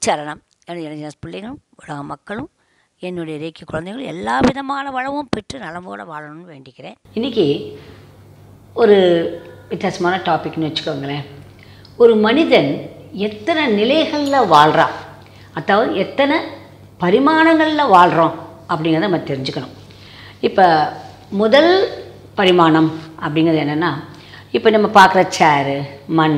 திருச்சரணம் என்னுடைய இளைஞர் பிள்ளைகளும் உலக மக்களும் என்னுடைய ரேக்கி குழந்தைகளும் எல்லா விதமான வளமும் பெற்று நலமோடு வாழணும்னு வேண்டிக்கிறேன் இன்றைக்கி ஒரு வித்தியாசமான டாபிக்னு வச்சுக்கோங்களேன் ஒரு மனிதன் எத்தனை நிலைகளில் வாழ்கிறான் அதாவது எத்தனை பரிமாணங்களில் வாழ்கிறோம் அப்படிங்கிறத நம்ம தெரிஞ்சுக்கணும் இப்போ முதல் பரிமாணம் அப்படிங்கிறது என்னென்னா இப்போ நம்ம பார்க்குற சேரு மண்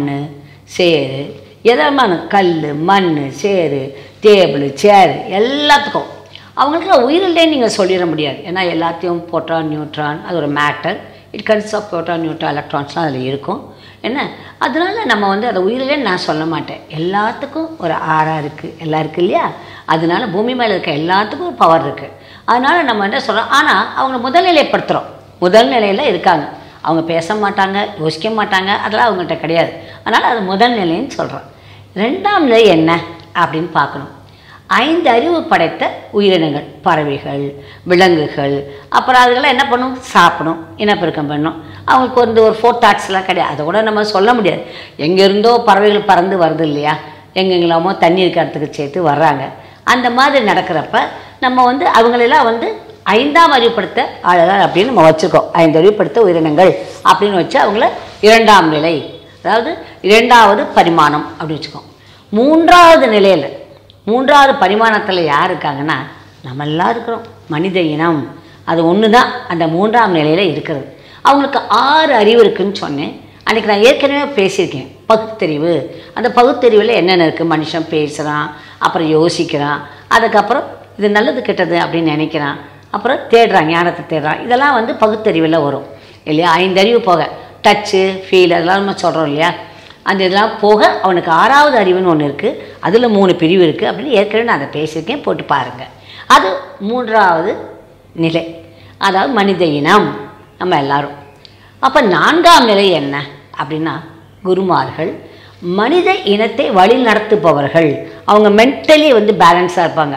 சேரு எதமான கல் மண் சேரு டேபிள் சேரு எல்லாத்துக்கும் அவங்களுக்கு உயிரில்லைன்னு நீங்கள் சொல்லிட முடியாது ஏன்னா எல்லாத்தையும் புரோட்டான் நியூட்ரான் அது ஒரு matter it cons of proton neutron எலக்ட்ரான்ஸ்லாம் அதில் இருக்கும் என்ன அதனால நம்ம வந்து அதை உயிரில்லைன்னு நான் சொல்ல மாட்டேன் எல்லாத்துக்கும் ஒரு ஆறாக இருக்குது எல்லாம் இருக்குது இல்லையா அதனால பூமி மேலே இருக்க எல்லாத்துக்கும் ஒரு பவர் இருக்குது அதனால் நம்ம என்ன சொல்கிறோம் ஆனால் அவங்க முதல்நிலைப்படுத்துகிறோம் முதல் நிலையில் இருக்காங்க அவங்க பேச மாட்டாங்க யோசிக்க மாட்டாங்க அதெல்லாம் அவங்ககிட்ட கிடையாது அதனால் அது முதல் நிலைன்னு சொல்கிறோம் ரெண்டாம் நிலை என்ன அப்படின்னு பார்க்கணும் ஐந்து அறிவு படைத்த உயிரினங்கள் பறவைகள் விலங்குகள் அப்புறம் அதுக்கெல்லாம் என்ன பண்ணும் சாப்பிடும் இனப்பெருக்கம் பண்ணும் அவங்களுக்கு வந்து ஒரு ஃபோர் தாட்ஸ்லாம் கிடையாது அதை கூட நம்ம சொல்ல முடியாது எங்கேருந்தோ பறவைகள் பறந்து வருது இல்லையா எங்கெங்கெல்லாமோ தண்ணி இருக்க இடத்துக்கு சேர்த்து வர்றாங்க அந்த மாதிரி நடக்கிறப்ப நம்ம வந்து அவங்களெல்லாம் வந்து ஐந்தாம் அறிவுப்படுத்த ஆளுகள் அப்படின்னு நம்ம வச்சுருக்கோம் ஐந்து அறிவுப்படுத்த உயிரினங்கள் அப்படின்னு வச்சு அவங்கள இரண்டாம் நிலை அதாவது இரண்டாவது பரிமாணம் அப்படின்னு வச்சுக்கோம் மூன்றாவது நிலையில் மூன்றாவது பரிமாணத்தில் யார் இருக்காங்கன்னா நம்ம எல்லாம் இருக்கிறோம் மனித இனம் அது ஒன்று தான் அந்த மூன்றாம் நிலையில் இருக்கிறது அவங்களுக்கு ஆறு அறிவு இருக்குன்னு சொன்னேன் அன்றைக்கி நான் ஏற்கனவே பேசியிருக்கேன் பகுத்தறிவு அந்த பகுத்தறிவில் என்னென்ன இருக்குது மனுஷன் பேசுகிறான் அப்புறம் யோசிக்கிறான் அதுக்கப்புறம் இது நல்லது கெட்டது அப்படின்னு நினைக்கிறான் அப்புறம் தேடுறான் ஞானத்தை தேடுறான் இதெல்லாம் வந்து பகுத்தறிவில் வரும் இல்லையா ஐந்தறிவு போக டச்சு ஃபீல் அதெல்லாம் நம்ம சொல்கிறோம் இல்லையா அந்த இதெல்லாம் போக அவனுக்கு ஆறாவது அறிவுன்னு ஒன்று இருக்குது அதில் மூணு பிரிவு இருக்குது அப்படின்னு ஏற்கனவே நான் அதை பேசியிருக்கேன் போட்டு பாருங்கள் அது மூன்றாவது நிலை அதாவது மனித இனம் நம்ம எல்லாரும் அப்போ நான்காம் நிலை என்ன அப்படின்னா குருமார்கள் மனித இனத்தை வழி நடத்துபவர்கள் அவங்க மென்டலி வந்து பேலன்ஸாக இருப்பாங்க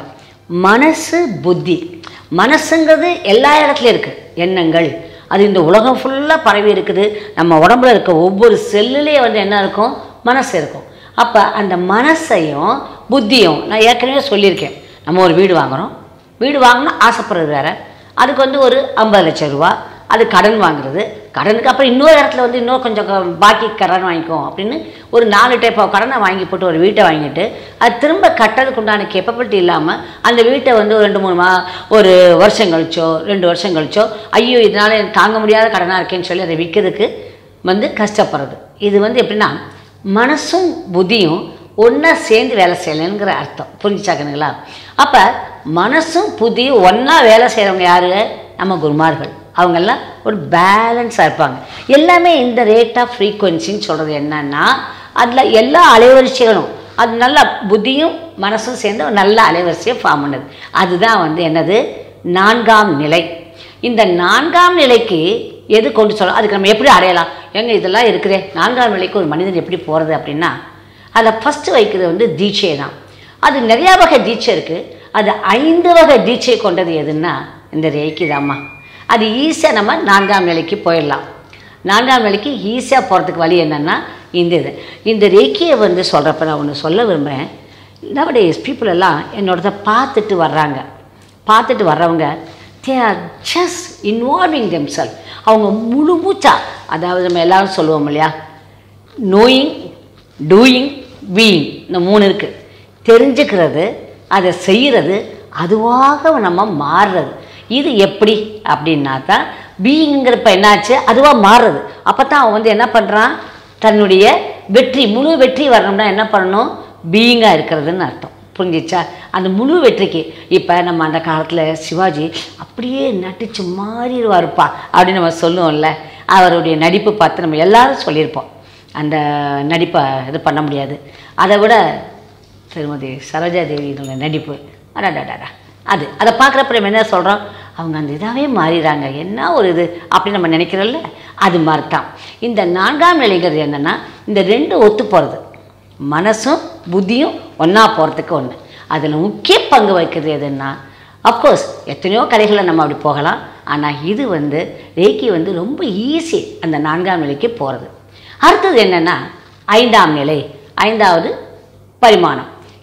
மனசு புத்தி மனசுங்கிறது எல்லா இடத்துலையும் இருக்குது எண்ணங்கள் அது இந்த உலகம் ஃபுல்லாக பரவி இருக்குது நம்ம உடம்புல இருக்க ஒவ்வொரு செல்லுலேயே வந்து என்ன இருக்கும் மனசு இருக்கும் அப்போ அந்த மனசையும் புத்தியும் நான் ஏற்கனவே சொல்லியிருக்கேன் நம்ம ஒரு வீடு வாங்குகிறோம் வீடு வாங்கினா ஆசைப்படுறது வேறு அதுக்கு வந்து ஒரு ஐம்பது லட்சம் ரூபா அது கடன் வாங்குறது கடனுக்கு அப்புறம் இன்னொரு இடத்துல வந்து இன்னும் கொஞ்சம் க- பாக்கி கடன் வாங்கிக்கும் அப்படின்னு ஒரு நாலு டைப் ஆஃப் கடனை வாங்கி போட்டு ஒரு வீட்டை வாங்கிட்டு அது திரும்ப கட்டுறதுக்கு உண்டான கேப்பபிலிட்டி இல்லாமல் அந்த வீட்டை வந்து ஒரு ரெண்டு மூணு மா ஒரு வருஷம் கழிச்சோ ரெண்டு வருஷம் கழிச்சோ ஐயோ இதனால எனக்கு தாங்க முடியாத கடனாக இருக்கேன்னு சொல்லி அதை விற்கிறதுக்கு வந்து கஷ்டப்படுறது இது வந்து எப்படின்னா மனசும் புத்தியும் ஒன்றா சேர்ந்து வேலை செய்யலைங்கிற அர்த்தம் புரிஞ்சுச்சாக்கணுங்களா அப்போ மனசும் புத்தியும் ஒன்றா வேலை செய்கிறவங்க யார் நம்ம குருமார்கள் அவங்கெல்லாம் ஒரு பேலன்ஸாக இருப்பாங்க எல்லாமே இந்த ரேட் ஆஃப் ஃப்ரீக்குவென்சின்னு சொல்கிறது என்னன்னா அதில் எல்லா அலைவரிசைகளும் அது நல்ல புத்தியும் மனசும் சேர்ந்து ஒரு நல்ல அலைவரிசையை ஃபார்ம் பண்ணுது அதுதான் வந்து என்னது நான்காம் நிலை இந்த நான்காம் நிலைக்கு எது கொண்டு சொல்லலாம் அதுக்கு நம்ம எப்படி அடையலாம் எங்க இதெல்லாம் இருக்குதே நான்காம் நிலைக்கு ஒரு மனிதன் எப்படி போகிறது அப்படின்னா அதில் ஃபஸ்ட்டு வைக்கிறது வந்து தீட்சை தான் அது நிறையா வகை தீட்சை இருக்குது அது ஐந்து வகை தீட்சை கொண்டது எதுன்னா இந்த ரேக்கி தாம்மா அது ஈஸியாக நம்ம நான்காம் நிலைக்கு போயிடலாம் நான்காம் நிலைக்கு ஈஸியாக போகிறதுக்கு வழி என்னென்னா இந்த இது இந்த ரேக்கியை வந்து சொல்கிறப்ப நான் ஒன்று சொல்ல விரும்புகிறேன் நவடேஸ் பீப்புள் எல்லாம் என்னோடத பார்த்துட்டு வர்றாங்க பார்த்துட்டு வர்றவங்க they are just involving themselves அவங்க முழு மூச்சா அதாவது நம்ம எல்லாரும் சொல்லுவோம் இல்லையா நோயிங் டூயிங் பீயிங் இந்த மூணு இருக்குது தெரிஞ்சுக்கிறது அதை செய்கிறது அதுவாக நம்ம மாறுறது இது எப்படி அப்படின்னா தான் பீயிங்கிறப்ப என்னாச்சு அதுவாக மாறுறது அப்போ தான் அவன் வந்து என்ன பண்ணுறான் தன்னுடைய வெற்றி முழு வெற்றி வரணும்னா என்ன பண்ணணும் பீயிங்காக இருக்கிறதுன்னு அர்த்தம் புரிஞ்சிச்சா அந்த முழு வெற்றிக்கு இப்போ நம்ம அந்த காலத்தில் சிவாஜி அப்படியே நடிச்சு மாறிடுவாருப்பா அப்படின்னு நம்ம சொல்லுவோம்ல அவருடைய நடிப்பு பார்த்து நம்ம எல்லாரும் சொல்லியிருப்போம் அந்த நடிப்பை இது பண்ண முடியாது அதை விட திருமதி சரோஜா தேவியினுடைய நடிப்பு அடாடாடா அது அதை பார்க்குறப்ப நம்ம என்ன சொல்கிறோம் அவங்க அந்த இதாகவே மாறிடுறாங்க என்ன ஒரு இது அப்படின்னு நம்ம நினைக்கிறோம்ல அது மாதிரி தான் இந்த நான்காம் நிலைங்கிறது என்னென்னா இந்த ரெண்டு ஒத்து போகிறது மனசும் புத்தியும் ஒன்றா போகிறதுக்கு ஒன்று அதில் முக்கிய பங்கு வகிக்கிறது எதுன்னா அஃப்கோர்ஸ் எத்தனையோ கலைகளை நம்ம அப்படி போகலாம் ஆனால் இது வந்து ரேக்கி வந்து ரொம்ப ஈஸி அந்த நான்காம் நிலைக்கு போகிறது அடுத்தது என்னென்னா ஐந்தாம் நிலை ஐந்தாவது பரிமாணம்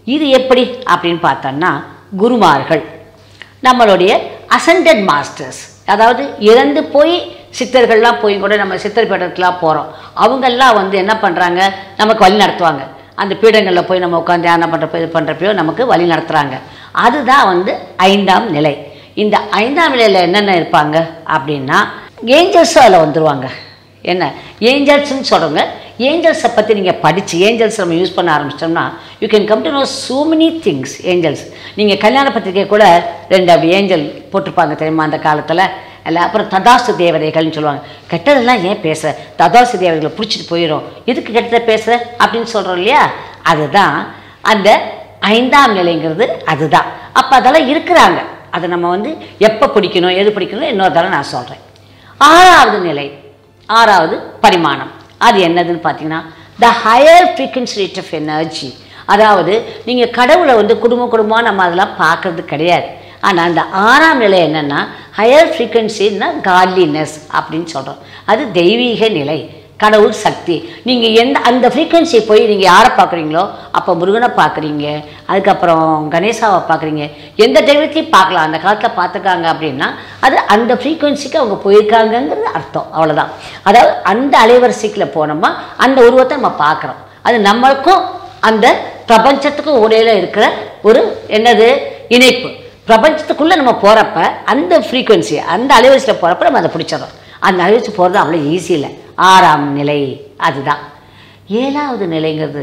இது எப்படி அப்படின்னு பார்த்தோன்னா குருமார்கள் நம்மளுடைய அசண்டட் மாஸ்டர்ஸ் அதாவது இறந்து போய் சித்தர்கள்லாம் போய் கூட நம்ம சித்தர் பீடத்துக்குலாம் போகிறோம் அவங்கெல்லாம் வந்து என்ன பண்ணுறாங்க நமக்கு வழி நடத்துவாங்க அந்த பீடங்களில் போய் நம்ம உட்காந்து தியானம் பண்ணுறப்போ இது பண்ணுறப்பையோ நமக்கு வழி நடத்துகிறாங்க அதுதான் வந்து ஐந்தாம் நிலை இந்த ஐந்தாம் நிலையில் என்னென்ன இருப்பாங்க அப்படின்னா ஏஞ்சல்ஸும் அதில் வந்துருவாங்க என்ன ஏஞ்சல்ஸ்னு சொல்கிறவங்க ஏஞ்சல்ஸை பற்றி நீங்கள் படித்து ஏஞ்சல்ஸ் நம்ம யூஸ் பண்ண ஆரம்பிச்சிட்டோம்னா you can come to know so many things angels நீங்கள் கல்யாண பத்திரிக்கை கூட ரெண்டு அப்படி ஏஞ்சல் போட்டிருப்பாங்க தெரியுமா அந்த காலத்தில் எல்லாம் அப்புறம் ததாசு தேவதைகள்னு சொல்லுவாங்க கெட்டதெல்லாம் ஏன் பேசுகிற ததாசு தேவதைகளை பிடிச்சிட்டு போயிடும் எதுக்கு கெட்டதை பேசுகிற அப்படின்னு சொல்கிறோம் இல்லையா அதுதான் அந்த ஐந்தாம் நிலைங்கிறது அதுதான் அப்போ அதெல்லாம் இருக்கிறாங்க அதை நம்ம வந்து எப்போ பிடிக்கணும் எது பிடிக்கணும் இன்னொரு தடவை நான் சொல்கிறேன் ஆறாவது நிலை ஆறாவது பரிமாணம் அது என்னதுன்னு பார்த்தீங்கன்னா the higher frequency rate of energy அதாவது நீங்கள் கடவுளை வந்து குடும்ப குடும்பமாக நம்ம அதெல்லாம் பார்க்கறது கிடையாது ஆனால் அந்த ஆறாம் நிலை என்னென்னா ஹையர் ஃப்ரீக்வன்சின்னா காட்லினஸ் அப்படின்னு சொல்கிறோம் அது தெய்வீக நிலை கடவுள் சக்தி நீங்கள் எந்த அந்த ஃப்ரீக்வன்சி போய் நீங்கள் யாரை பார்க்குறீங்களோ அப்போ முருகனை பார்க்குறீங்க அதுக்கப்புறம் கணேசாவை பார்க்குறீங்க எந்த தெய்வத்தையும் பார்க்கலாம் அந்த காலத்தில் பார்த்துக்காங்க அப்படின்னா அது அந்த ஃப்ரீக்வன்சிக்கு அவங்க போயிருக்காங்கங்கிறது அர்த்தம் அவ்வளோதான் அதாவது அந்த அலைவரிசைக்குள்ள போனோமா அந்த உருவத்தை நம்ம பார்க்குறோம் அது நம்மளுக்கும் அந்த பிரபஞ்சத்துக்கும் இடையில இருக்கிற ஒரு என்னது இணைப்பு பிரபஞ்சத்துக்குள்ளே நம்ம போகிறப்ப அந்த ஃப்ரீக்குவென்சி அந்த அலைவரிசையில் போகிறப்ப நம்ம அதை பிடிச்சிடறோம் அந்த அலைவரிசை போகிறது அவ்வளோ ஈஸி இல்லை ஆறாம் நிலை அதுதான் ஏழாவது நிலைங்கிறது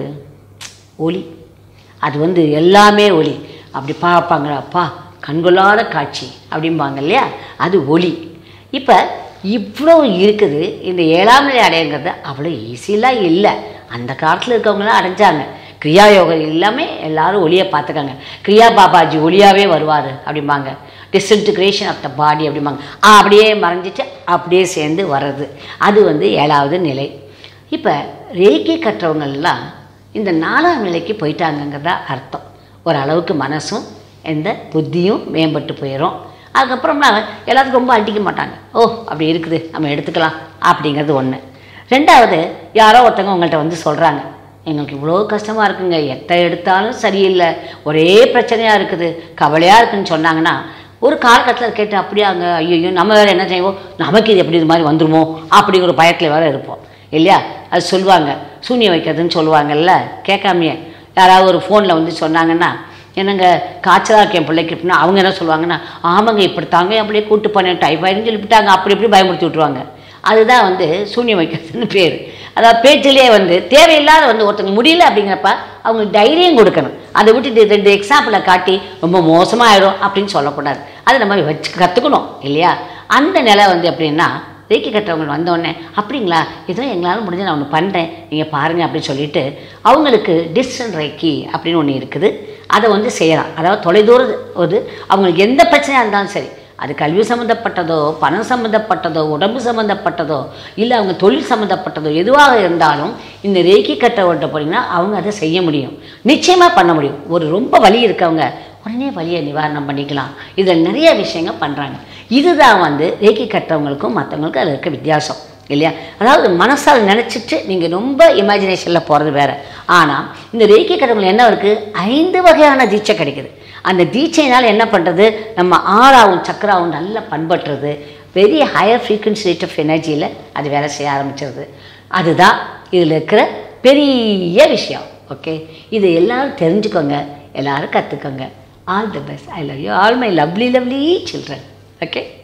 ஒளி அது வந்து எல்லாமே ஒளி அப்படி பார்ப்பாங்க அப்பா கண்கொள்ளாத காட்சி அப்படிம்பாங்க இல்லையா அது ஒளி இப்போ இவ்வளோ இருக்குது இந்த ஏழாம் நிலை அடையுங்கிறது அவ்வளோ ஈஸிலாம் இல்லை அந்த காலத்தில் இருக்கவங்களாம் அடைஞ்சாங்க கிரியா யோகம் எல்லாமே எல்லாரும் ஒளியை பார்த்துக்காங்க கிரியா பாபாஜி ஒளியாகவே வருவார் அப்படிம்பாங்க டிஸ்இன்டிகிரேஷன் ஆஃப் த பாடி அப்படிம்பாங்க ஆ, அப்படியே மறைஞ்சிட்டு அப்படியே சேர்ந்து வர்றது அது வந்து ஏழாவது நிலை இப்போ ரேக்கி கற்றவங்கெல்லாம் இந்த நாலாம் நிலைக்கு போயிட்டாங்கங்கிறதா அர்த்தம் ஓரளவுக்கு மனசும் எந்த புத்தியும் மேம்பட்டு போயிடும் அதுக்கப்புறம்னா எல்லாத்துக்கும் ரொம்ப அடிக்க மாட்டாங்க ஓ அப்படி இருக்குது நம்ம எடுத்துக்கலாம் அப்படிங்கிறது ஒன்று ரெண்டாவது யாரோ ஒருத்தவங்க உங்கள்கிட்ட வந்து சொல்கிறாங்க எங்களுக்கு இவ்வளோ கஷ்டமாக இருக்குங்க எத்தை எடுத்தாலும் சரியில்லை ஒரே பிரச்சனையாக இருக்குது கவலையாக இருக்குன்னு சொன்னாங்கன்னா ஒரு காலகட்டத்தில் கேட்டு அப்படியாங்க ஐயோ நம்ம வேறு என்ன செய்வோம் நமக்கு இது எப்படி இது மாதிரி வந்துருமோ அப்படிங்கிற பயத்தில் வேறு இருப்போம் இல்லையா அது சொல்லுவாங்க சூனியம் வைக்கிறதுன்னு சொல்லுவாங்கல்ல கேட்காமையே யாராவது ஒரு ஃபோனில் வந்து சொன்னாங்கன்னா என்னங்க காய்ச்சலாக இருக்கேன் பிள்ளைக்கு அப்படின்னா அவங்க என்ன சொல்லுவாங்கன்னா ஆமாங்க இப்படி தாங்க அப்படியே கூட்டு பண்ணேன் டைஃபாய்டுன்னு சொல்லிவிட்டாங்க அப்படி இப்படி பயமுறுத்தி விட்ருவாங்க அதுதான் வந்து சூன்யம் வைக்கிறதுன்னு பேர் அதாவது பேச்சிலே வந்து தேவையில்லாத வந்து ஒருத்தங்க முடியல அப்படிங்கிறப்ப அவங்களுக்கு தைரியம் கொடுக்கணும் அதை விட்டுட்டு ரெண்டு எக்ஸாம்பிளை காட்டி ரொம்ப மோசமாயிடும் அப்படின்னு சொல்லக்கூடாது அதை நம்ம வச்சு கற்றுக்கணும் இல்லையா அந்த நிலை வந்து எப்படின்னா ரேக்கி கட்டுறவங்க வந்தோடனே அப்படிங்களா ஏதோ எங்களால் முடிஞ்சு நான் ஒன்று பண்ணுறேன் நீங்கள் பாருங்கள் அப்படின்னு சொல்லிட்டு அவங்களுக்கு டிஸ்டன் ரேக்கி அப்படின்னு ஒன்று இருக்குது அதை வந்து செய்யலாம் அதாவது தொலைதூர ஒரு அவங்களுக்கு எந்த பிரச்சனையாக இருந்தாலும் சரி அது கல்வி சம்மந்தப்பட்டதோ பணம் சம்மந்தப்பட்டதோ உடம்பு சம்மந்தப்பட்டதோ இல்லை அவங்க தொழில் சம்மந்தப்பட்டதோ எதுவாக இருந்தாலும் இந்த ரேக்கி கட்டவர்கிட்ட போனீங்கன்னா அவங்க அதை செய்ய முடியும் நிச்சயமாக பண்ண முடியும் ஒரு ரொம்ப வலி இருக்கவங்க உடனே வலியை நிவாரணம் பண்ணிக்கலாம் இதில் நிறைய விஷயங்கள் பண்ணுறாங்க இதுதான் வந்து ரேக்கி கட்டுறவங்களுக்கும் மற்றவங்களுக்கும் அதில் இருக்க வித்தியாசம் இல்லையா அதாவது மனசால் நினச்சிட்டு நீங்கள் ரொம்ப இமேஜினேஷனில் போகிறது வேறு ஆனால் இந்த ரேக்கி கட்டவங்களுக்கு என்ன இருக்குது ஐந்து வகையான தீட்சை கிடைக்குது அந்த தீட்சையினால் என்ன பண்ணுறது நம்ம ஆறாவும் சக்கராவும் நல்லா பண்பற்றுறது very higher frequency rate of எனர்ஜியில் அது வேலை செய்ய ஆரம்பிச்சிருது அதுதான் இதில் இருக்கிற பெரிய விஷயம் ஓகே இது எல்லாரும் தெரிஞ்சுக்கோங்க எல்லாரும் கற்றுக்கோங்க all the best I love you all my lovely lovely children okay